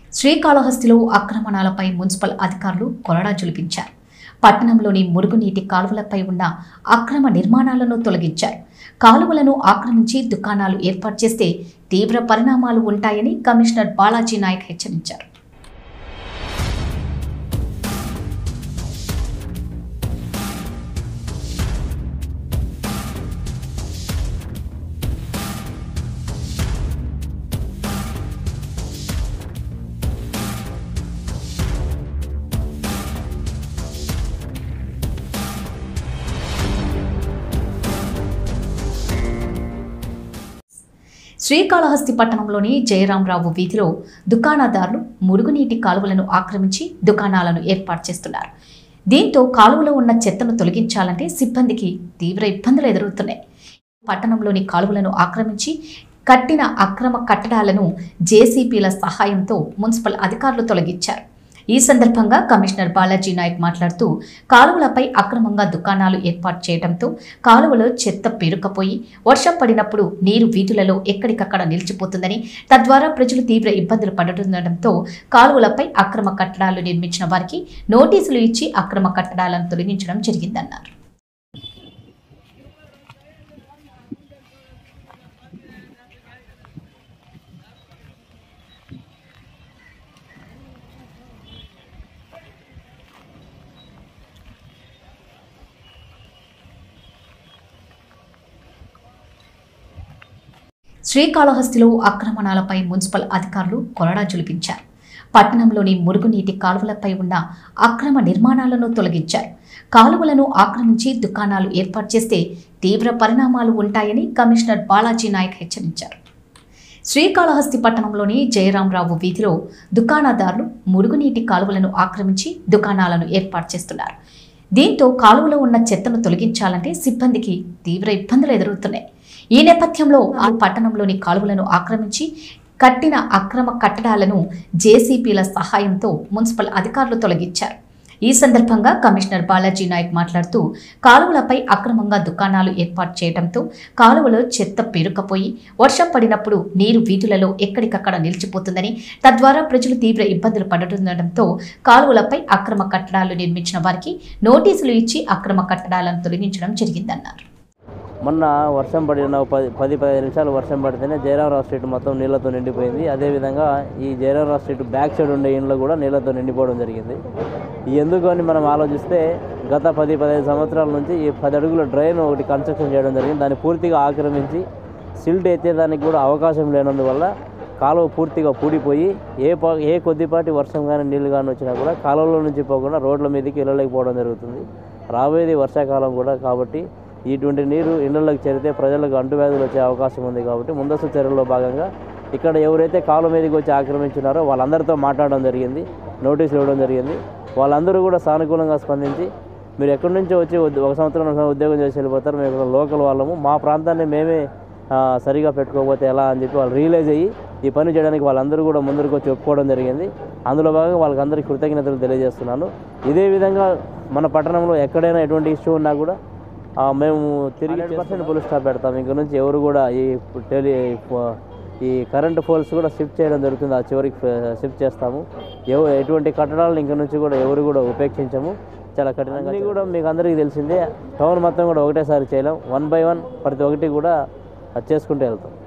శ్రీకాళహస్తిలో ఆక్రమణాలపై municipal అధికారులు కొరడా జులిపించారు పట్టణంలోని మురుగునీటి కాలువలపై ఉన్న అక్రమ నిర్మాణాలను తొలగించారు కాలువలను ఆక్రమించి దుకాణాలు ఏర్పాటు చేస్తే తీవ్ర పరిణామాలు ఉంటాయని కమిషనర్ బాలాజీ నాయక్ హెచ్చరించారు శ్రీకాళహస్తి పట్టణంలోని జయరామరావు వీధిలో దుకాణదారులు మురుగునీటి కాలువలను ఆక్రమించి దుకాణాలను ఏర్పాటు చేస్తున్నారు దీంతో కాలువలో ఉన్న చెత్తను తొలగించాలంటే సిబ్బందికి తీవ్ర ఇబ్బందులు ఎదురవుతున్నాయి పట్టణంలోని కాలువలను ఆక్రమించి కట్టిన అక్రమ కట్టడాలను జేసీపీల సహాయంతో మున్సిపల్ అధికారులు తొలగించారు ఈ సందర్భంగా కమిషనర్ బాలాజీ నాయక్ మాట్లాడుతూ కాలువలపై అక్రమంగా దుకాణాలు ఏర్పాటు చేయడంతో కాలువలో చెత్త పేరుకపోయి వర్షం పడినప్పుడు నీరు వీధులలో ఎక్కడికక్కడ నిలిచిపోతుందని తద్వారా ప్రజలు తీవ్ర ఇబ్బందులు పడుతుండటంతో కాలువలపై అక్రమ కట్టడాలు నిర్మించిన వారికి నోటీసులు ఇచ్చి అక్రమ కట్టడాలను తొలగించడం జరిగిందన్నారు శ్రీకాళహస్తిలో ఆక్రమణాలపై మున్సిపల్ అధికారులు కొరడా జులిపించారు పట్టణంలోని మురుగునీటి కాలువలపై ఉన్న అక్రమ నిర్మాణాలను తొలగించారు కాలువలను ఆక్రమించి దుకాణాలు ఏర్పాటు చేస్తే తీవ్ర పరిణామాలు ఉంటాయని కమిషనర్ బాలాజీ నాయక్ హెచ్చరించారు శ్రీకాళహస్తి పట్టణంలోని జయరామరావు వీధిలో దుకాణదారులు మురుగునీటి కాలువలను ఆక్రమించి దుకాణాలను ఏర్పాటు చేస్తున్నారు దీంతో కాలువలో ఉన్న చెత్తను తొలగించాలంటే సిబ్బందికి తీవ్ర ఇబ్బందులు ఎదురవుతున్నాయి ఈ నేపథ్యంలో ఆ పట్టణంలోని కాలువలను ఆక్రమించి కట్టిన అక్రమ కట్టడాలను జేసీపీల సహాయంతో మున్సిపల్ అధికారులు తొలగించారు ఈ సందర్భంగా కమిషనర్ బాలాజీ నాయక్ మాట్లాడుతూ కాలువలపై అక్రమంగా దుకాణాలు ఏర్పాటు చేయడంతో కాలువలో చెత్త పేరుకపోయి వర్షం పడినప్పుడు నీరు వీధులలో ఎక్కడికక్కడ నిలిచిపోతుందని తద్వారా ప్రజలు తీవ్ర ఇబ్బందులు పడుతుండటంతో కాలువలపై అక్రమ కట్టడాలు నిర్మించిన వారికి నోటీసులు ఇచ్చి అక్రమ కట్టడాలను తొలగించడం జరిగిందన్నారు మొన్న వర్షం పడిన ఒక పది పది పదిహేను నిమిషాలు వర్షం పడితేనే జయరామరావు స్ట్రీట్ మొత్తం నీళ్ళతో నిండిపోయింది అదేవిధంగా ఈ జయరామరావు స్ట్రీట్ బ్యాక్ సైడ్ ఉండే ఇండ్లు కూడా నీళ్ళతో నిండిపోవడం జరిగింది ఈ ఎందుకు అని మనం ఆలోచిస్తే గత పది పదిహేను సంవత్సరాల నుంచి ఈ పది అడుగుల డ్రైన్ ఒకటి కన్స్ట్రక్షన్ చేయడం జరిగింది దాన్ని పూర్తిగా ఆక్రమించి సిల్ట్ ఎత్తేదానికి కూడా అవకాశం లేనందువల్ల కాలువ పూర్తిగా పూడిపోయి ఏ పా ఏ కొద్దిపాటి వర్షం కానీ నీళ్ళు కానీ వచ్చినా కూడా కాలువలో నుంచి పోకుండా రోడ్ల మీదకి వెళ్ళలేకపోవడం జరుగుతుంది రాబోయేది వర్షాకాలం కూడా కాబట్టి ఇటువంటి నీరు ఇళ్లలోకి చేరితే ప్రజలకు అంటువ్యాధులు వచ్చే అవకాశం ఉంది కాబట్టి ముందస్తు చర్యల్లో భాగంగా ఇక్కడ ఎవరైతే కాలువ మీదకి వచ్చి ఆక్రమించున్నారో వాళ్ళందరితో మాట్లాడడం జరిగింది నోటీసులు ఇవ్వడం జరిగింది వాళ్ళందరూ కూడా సానుకూలంగా స్పందించి మీరు ఎక్కడి నుంచో వచ్చి ఉద్య- ఒక సంవత్సరం రెండు సంవత్సరాలు ఉద్యోగం చేసి వెళ్ళిపోతారు మేము ఇక్కడ లోకల్ వాళ్ళము మా ప్రాంతాన్ని మేమే ఆ, సరిగా పెట్టుకోకపోతే ఎలా అని చెప్పి వాళ్ళు రియలైజ్ అయ్యి ఈ పని చేయడానికి వాళ్ళందరూ కూడా ముందరకు వచ్చి ఒప్పుకోవడం జరిగింది అందులో భాగంగా వాళ్ళకందరికీ కృతజ్ఞతలు తెలియజేస్తున్నాను ఇదే విధంగా మన పట్టణంలో ఎక్కడైనా ఎటువంటి ఇష్యూ ఉన్నా కూడా ఆ, మేము తిరిగి పర్సెంట్ పోలీస్ స్టాప్ పెడతాం ఇంక నుంచి ఎవరు కూడా ఈ టెలి ఈ కరెంట్ పోల్స్ కూడా షిఫ్ట్ చేయడం జరుగుతుంది ఆ చివరికి షిఫ్ట్ చేస్తాము ఎవ ఎటువంటి కట్టడాలను ఇంక నుంచి కూడా ఎవరు కూడా ఉపేక్షించము చాలా కఠినంగా అన్నీ కూడా మీకు అందరికీ తెలిసిందే టౌన్ మొత్తం కూడా ఒకటేసారి చేయలేం వన్ బై వన్ ప్రతి ఒక్కటి కూడా చేసుకుంటూ వెళ్తాం